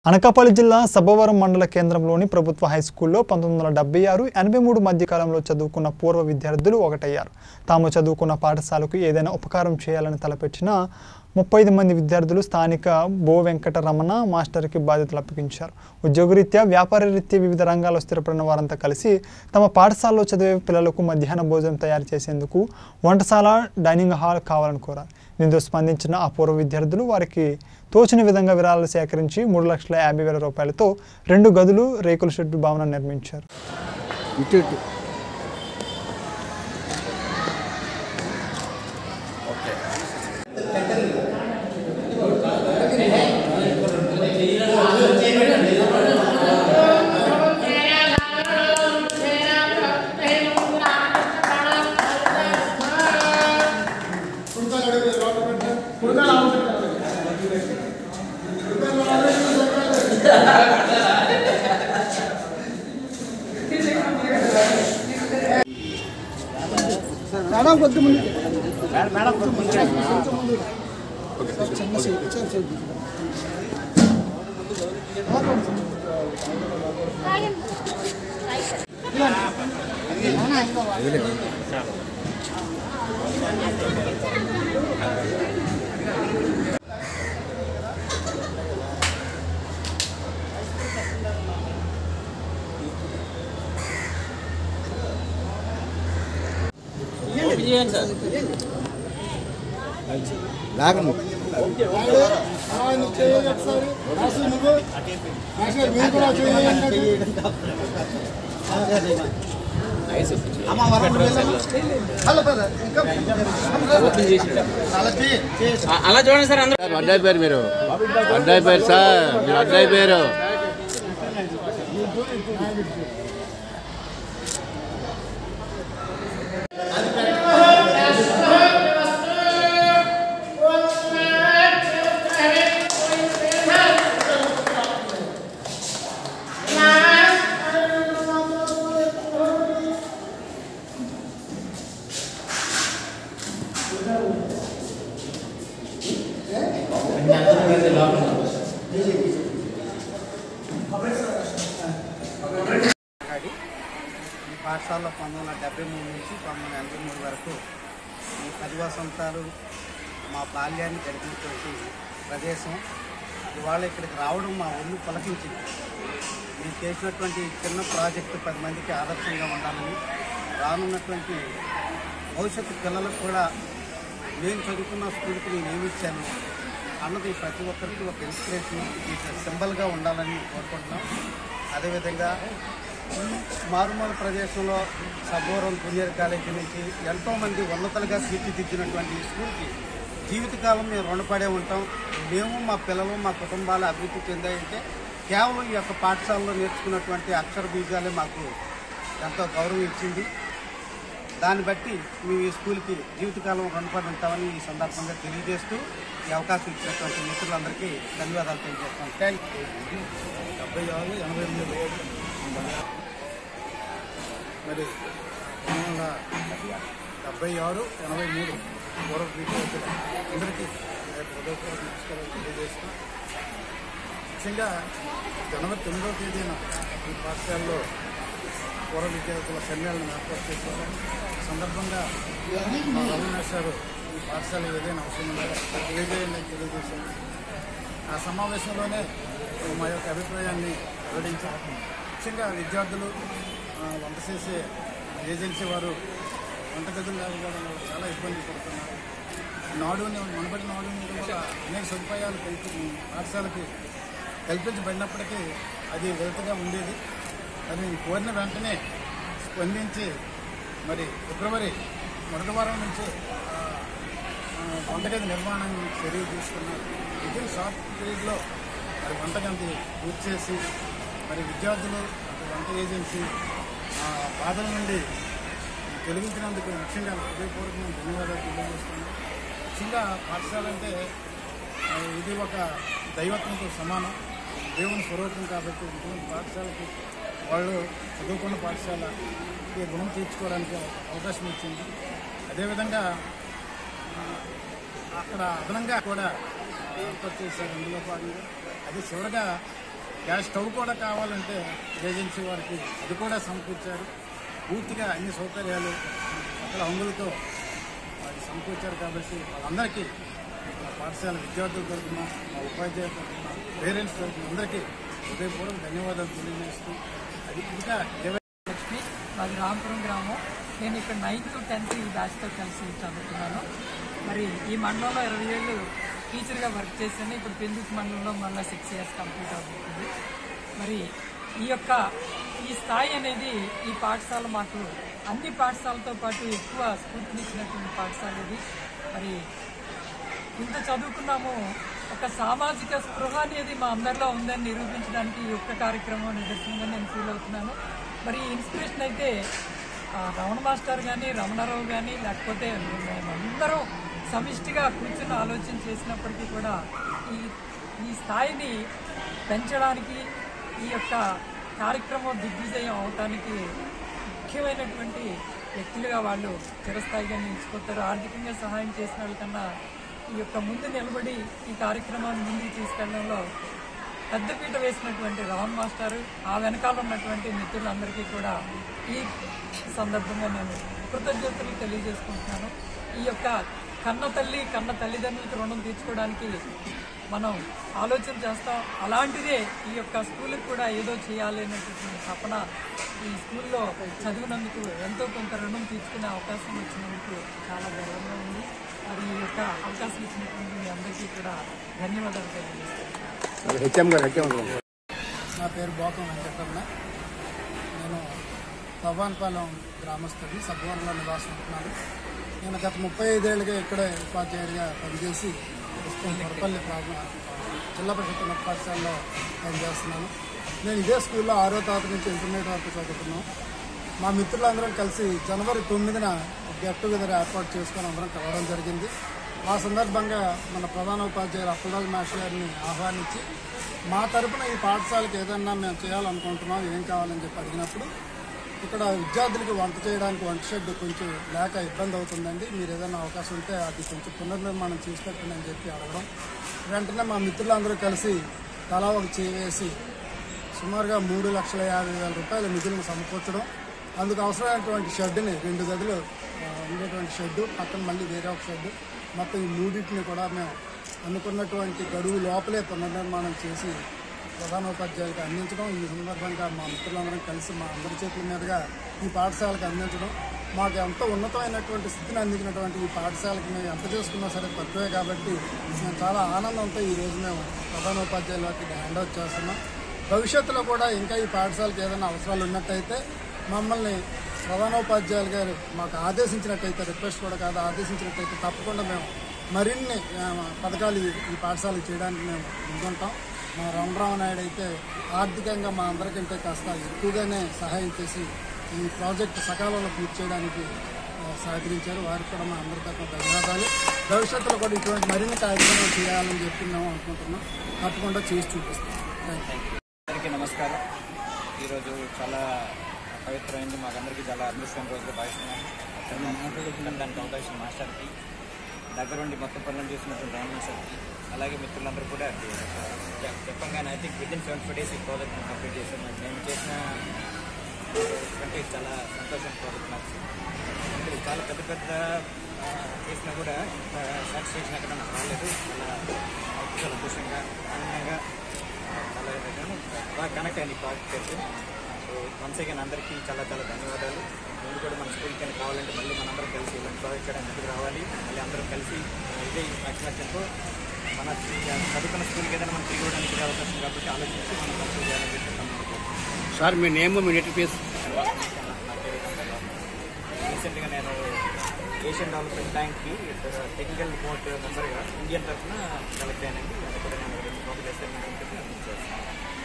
అనకాపల్లి జిల్లా సబ్బవరం మండల కేంద్రంలోని ప్రభుత్వ హైస్కూల్లో పంతొమ్మిది వందల డెబ్బై ఆరు ఎనభై మూడు మధ్య కాలంలో చదువుకున్న పూర్వ విద్యార్థులు ఒకటయ్యారు తాము చదువుకున్న పాఠశాలకు ఏదైనా ఉపకారం చేయాలని తలపెట్టిన ముప్పై ఐదు మంది విద్యార్థులు స్థానిక బో వెంకటరమణ మాస్టర్కి బాధ్యతలు అప్పగించారు ఉద్యోగరీత్యా వ్యాపార రీత్యా వివిధ రంగాల్లో స్థిరపడిన వారంతా కలిసి తమ పాఠశాలలో చదివే పిల్లలకు మధ్యాహ్న భోజనం తయారు చేసేందుకు వంటశాల డైనింగ్ హాల్ కావాలని కోరారు దీంతో స్పందించిన ఆ పూర్వ విద్యార్థులు వారికి తోచిన విధంగా విరాళాలు సేకరించి మూడు లక్షల యాభై వేల రూపాయలతో రెండు గదులు రేకుల షెడ్డు భవనం నిర్మించారు ఇటు ఇటు మేడం కొద్ది ముందు మేడం కొద్ది ముందు చిన్న సీట్ చిన్న సీట్ లాగండి అలా చూడండి సార్ అందరూ సార్ అడ్డైపోయారు మీరు అడ్డైపోయారు సార్ మీరు అడ్డైపోయారు మాట్లాడి ఈ పాఠశాలలో పంతొమ్మిది వందల డెబ్బై మూడు నుంచి పంతొమ్మిది వందల ఎనభై మూడు వరకు ఈ పది వసంతాలు మా బాల్యాన్ని గడిపినటువంటి ప్రదేశం ఇవాళ ఇక్కడికి రావడం మా ఒళ్ళు పలకించింది మేము చేసినటువంటి చిన్న ప్రాజెక్టు పది మందికి ఆదర్శంగా ఉండాలని రానున్నటువంటి భవిష్యత్తు పిల్లలకు కూడా నేను చదువుకున్న స్కూల్కి నేను ఏమి ఇచ్చాను అన్నది ప్రతి ఒక్కరికి ఒక ఇన్స్పిరేషన్ సింబల్గా ఉండాలని కోరుకుంటున్నాం అదేవిధంగా మారుమూల ప్రదేశంలో సబ్బోరం జూనియర్ కాలేజీ నుంచి ఎంతోమంది ఉన్నతలుగా తీర్చిదిద్దినటువంటి ఈ స్కూల్కి జీవితకాలం మేము రుణపడే ఉంటాం మేము మా పిల్లలు మా కుటుంబాలు అభివృద్ధి చెందాయంటే కేవలం ఈ యొక్క పాఠశాలలో నేర్చుకున్నటువంటి అక్షర బీజాలే మాకు ఎంతో గౌరవం ఇచ్చింది దాన్ని బట్టి మేము ఈ స్కూల్కి జీవితకాలం రుణపడి ఉంటామని ఈ సందర్భంగా తెలియజేస్తూ ఈ అవకాశం ఇచ్చినటువంటి మిత్రులందరికీ ధన్యవాదాలు తెలియజేస్తాం థ్యాంక్ యూ డెబ్బై ఆరు ఎనభై ఎనిమిది మరి పంతొమ్మిది వందల డెబ్బై ఆరు ఎనభై మూడు పూర్వ విద్యార్థులు అందరికీ నా యొక్క హృదయపూర్వక నమస్కారాలు తెలియజేస్తూ ముఖ్యంగా జనవరి తొమ్మిదవ తేదీన ఈ పాఠశాలలో పూర్వ విద్యార్థుల సమ్మేళనం ఏర్పాటు చేశారు ఈ సందర్భంగా మా రమణేష్ గారు ఈ పాఠశాల ఏదైనా అవసరం ఉందో తెలియజేయండి అని తెలియజేశారు ఆ సమావేశంలోనే మా యొక్క అభిప్రాయాన్ని వెల్లడించాం ముఖ్యంగా విద్యార్థులు ఆ, వంట చేసే ఏజెన్సీ వారు వంటగదులు లేకపోవడం వల్ల చాలా ఇబ్బంది పడుతున్నారు నాడు మనబడి నాడు ఉండడం వల్ల అనేక సదుపాయాలు కల్పి పాఠశాలకి కల్పించబడినప్పటికీ అది వెలుతుగా ఉండేది అది నేను కోరిన వెంటనే స్పందించి మరి ఫిబ్రవరి మొదటి వారం నుంచి ఆ, ఆ, వంటగది నిర్మాణం చర్యలు తీసుకున్నారు విదిన్ షార్ట్ పీరియడ్లో మరి వంటగది పూర్తి చేసి మరి విద్యార్థులు అటు వంట ఏజెన్సీ ఆ, బాధల నుండి తొలగించినందుకు ముఖ్యంగా హృదయపూర్వకమైన ధన్యవాదాలు తెలియజేస్తున్నాను ముఖ్యంగా పాఠశాల అంటే ఆ, ఇది ఒక దైవత్వంతో సమానం దేవుని స్వరూపం కాబట్టి ఇటువంటి పాఠశాలకి వాళ్ళు చదువుకున్న పాఠశాల ఈ రుణం తీర్చుకోవడానికి అవకాశం ఇచ్చింది అదేవిధంగా ఆ, అక్కడ అదనంగా కూడా ఏర్పాటు చేశారు అందులో భాగంగా అది చివరగా గ్యాస్ స్టవ్ కూడా కావాలంటే ఏజెన్సీ వారికి అది కూడా సమకూర్చారు పూర్తిగా అన్ని సౌకర్యాలు సకల హంగులతో వారికి సమకూర్చారు కాబట్టి వాళ్ళందరికీ మా పాఠశాల విద్యార్థుల తరఫున మా ఉపాధ్యాయుల తరఫున పేరెంట్స్ తరఫున అందరికీ హృదయపూర్వక ధన్యవాదాలు తెలియజేస్తూ అది ఇంకా ఏవైనా లక్ష్మి మాది రాంపురం గ్రామం నేను ఇక్కడ నైన్త్ టెన్త్ ఈ బ్యాచ్తో కలిసి చదువుతున్నాను మరి ఈ మండలంలో ఇరవై ఏళ్ళు టీచర్గా వర్క్ చేశాను ఇప్పుడు పెందుకు మండలంలో మళ్ళీ సిక్స్ ఇయర్స్ కంప్లీట్ అవుతుంది మరి ఈ యొక్క ఈ స్థాయి అనేది ఈ పాఠశాల మాకు అన్ని పాఠశాలతో పాటు ఎక్కువ స్ఫూర్తినిచ్చినటువంటి పాఠశాల ఇది మరి ఇంత చదువుకున్నాము ఒక సామాజిక స్పృహ అనేది మా అందరిలో ఉందని నిరూపించడానికి ఈ ఒక్క కార్యక్రమం నిదర్శనంగా నేను ఫీల్ అవుతున్నాను మరి ఈ ఇన్స్పిరేషన్ అయితే ఆ, రమణ మాస్టర్ కానీ రమణారావు కానీ లేకపోతే మేమందరం సమిష్టిగా కూర్చుని ఆలోచన చేసినప్పటికీ కూడా ఈ ఈ స్థాయిని పెంచడానికి ఈ యొక్క కార్యక్రమం దిగ్విజయం అవటానికి ముఖ్యమైనటువంటి వ్యక్తులుగా వాళ్ళు చిరస్థాయిగా నిలిచిపోతారు ఆర్థికంగా సహాయం చేసిన వాళ్ళకన్నా ఈ యొక్క ముందు నిలబడి ఈ కార్యక్రమాన్ని ముందుకు తీసుకెళ్లడంలో పెద్దపీట వేసినటువంటి రామ్ మాస్టారు ఆ వెనకాల ఉన్నటువంటి మిత్రులందరికీ కూడా ఈ సందర్భంగా నేను కృతజ్ఞతలు తెలియజేసుకుంటున్నాను ఈ యొక్క కన్న తల్లి కన్న తల్లిదండ్రులకు రుణం తీర్చుకోవడానికి మనం ఆలోచన చేస్తాం అలాంటిదే ఈ యొక్క స్కూల్కి కూడా ఏదో చేయాలి అనేటటువంటి తపన ఈ స్కూల్లో చదివినందుకు ఎంతో కొంత రుణం తీర్చుకునే అవకాశం వచ్చినందుకు చాలా గర్వంగా ఉంది మరి ఈ యొక్క అవకాశం ఇచ్చినటువంటి మీ అందరికీ కూడా ధన్యవాదాలు తెలియజేస్తాను నా పేరు బోకం వెంకటరమణ నేను భవాన్పాలెం గ్రామస్తుడి సబ్వరంలో నివాసం ఉంటున్నాను నేను గత ముప్పై ఐదేళ్ళుగా ఇక్కడే ఉపాధ్యాయుడిగా పనిచేసి ప్రస్తుతం కొరపల్లి ప్రాథమిక జిల్లా పరిషత్ ఉన్నత పాఠశాలలో పనిచేస్తున్నాను నేను ఇదే స్కూల్లో ఆరో తరగతి నుంచి ఇంటర్మీడియట్ వరకు చదువుతున్నాం మా మిత్రులందరం కలిసి జనవరి తొమ్మిదిన గెట్ టుగెదర్ ఏర్పాటు చేసుకొని అందరం కలవడం జరిగింది ఆ సందర్భంగా మన ప్రధాన ఉపాధ్యాయులు అప్పలరాజు మాస్టర్ గారిని ఆహ్వానించి మా తరపున ఈ పాఠశాలకు ఏదన్నా మేము చేయాలనుకుంటున్నాం ఏం కావాలని చెప్పి అడిగినప్పుడు ఇక్కడ విద్యార్థులకు వంట చేయడానికి వంట షెడ్ కొంచెం లేక ఇబ్బంది అవుతుందండి మీరు ఏదైనా అవకాశం ఉంటే అది కొంచెం పునర్నిర్మాణం చేసి పెట్టండి అని చెప్పి అడగడం వెంటనే మా మిత్రులందరూ కలిసి తలా ఒక చేసి సుమారుగా మూడు లక్షల యాభై వేల రూపాయల నిధులను సమకూర్చడం అందుకు అవసరమైనటువంటి షెడ్ని రెండు గదులు ఆ, ఉండేటువంటి షెడ్డు పక్కన మళ్ళీ వేరే ఒక షెడ్డు మొత్తం ఈ మూడింటిని కూడా మేము అనుకున్నటువంటి గడువు లోపలే పునర్నిర్మాణం చేసి ప్రధానోపాధ్యాయులకు అందించడం ఈ సందర్భంగా మా మిత్రులందరం కలిసి మా అందరి చేతుల మీదుగా ఈ పాఠశాలకు అందించడం మాకు ఎంతో ఉన్నతమైనటువంటి స్థితిని అందించినటువంటి ఈ పాఠశాలకి మేము ఎంత చేసుకున్నా సరే తక్కువే కాబట్టి మేము చాలా ఆనందంతో ఈ రోజు మేము ప్రధానోపాధ్యాయులకి హ్యాండ్ అవుట్ చేస్తున్నాం భవిష్యత్తులో కూడా ఇంకా ఈ పాఠశాలకు ఏదైనా అవసరాలు ఉన్నట్టయితే మమ్మల్ని ప్రధానోపాధ్యాయులు గారు మాకు ఆదేశించినట్టయితే రిక్వెస్ట్ కూడా కాదు ఆదేశించినట్టయితే తప్పకుండా మేము మరిన్ని ఆ, పథకాలు ఈ- ఈ పాఠశాలకు చేయడానికి మేము ముందుంటాం మా రామరావు నాయుడు అయితే ఆర్థికంగా మా అందరికంటే కాస్త ఎక్కువగానే సహాయం చేసి ఈ ప్రాజెక్టు సకాలంలో పూర్తి చేయడానికి ఆ, సహకరించారు వారికి కూడా మా అందరి తరఫున ధన్యవాదాలు భవిష్యత్తులో కూడా ఇటువంటి మరిన్ని కార్యక్రమాలు చేయాలని చెప్పి మేము అనుకుంటున్నాం తప్పకుండా చేసి చూపిస్తాం థ్యాంక్ యూ అందరికీ నమస్కారం ఈరోజు చాలా పవిత్రమైంది మాకందరికీ చాలా అదృష్టమైన రోజుగా భావిస్తున్నాను దానికి అవకాశం మాస్టర్కి దగ్గరుండి మొత్తం పనులను చేసినటువంటి రామన్ సార్కి అలాగే మిత్రులందరూ కూడా చె- చెప్పంగానే I think with in seventy five days ఈ ప్రాజెక్ట్ కంప్లీట్ చేశాను మరి నేను చేసిన కంటే చాలా సంతోషం ప్రాజెక్ట్ నాకు ఇక్కడ చాలా పెద్ద పెద్ద ఆ, చేసినా కూడా ఇంత సాటిస్ఫాక్షన్ ఎక్కడ నాకు రాలేదు చాలా చాలా సంతోషంగా ఆనందంగా చాలా నేను బాగా కనెక్ట్ అయ్యాను ఈ ప్రాజెక్ట్ అయితే సో వన్స్ అగైన్ అందరికీ చాలా చాలా ధన్యవాదాలు ముందు కూడా మన స్కూల్కి అయినా కావాలంటే మళ్ళీ మనందరం కలిసి ఇలాంటి ప్రాజెక్ట్ చేయడానికి ముందుకు రావాలి మళ్ళీ అందరం కలిసి ఆ, ఇదే యాక్చువల్తో మన చదువుకున్న స్కూల్కి ఏదైనా మనం తిరిగి ఇవ్వడానికి ఇదే అవకాశం కాబట్టి ఆలోచించి మనం కలిసి చేయాలని చెప్పి అనుకుంటున్నాను. సార్ మీ నేమ్ మీ నెట్ ప్లేస్ రీసెంట్గా నేను ఏషియన్ డెవలప్మెంట్ బ్యాంక్కి టెక్నికల్ రిపోర్ట్ మెంబర్గా ఇండియన్ తరఫున సెలెక్ట్ అయ్యానండి అది కూడా నేను రెండు ప్రాజెక్ట్ అసైన్మెంట్ ఉంటుంది అది చేస్తాను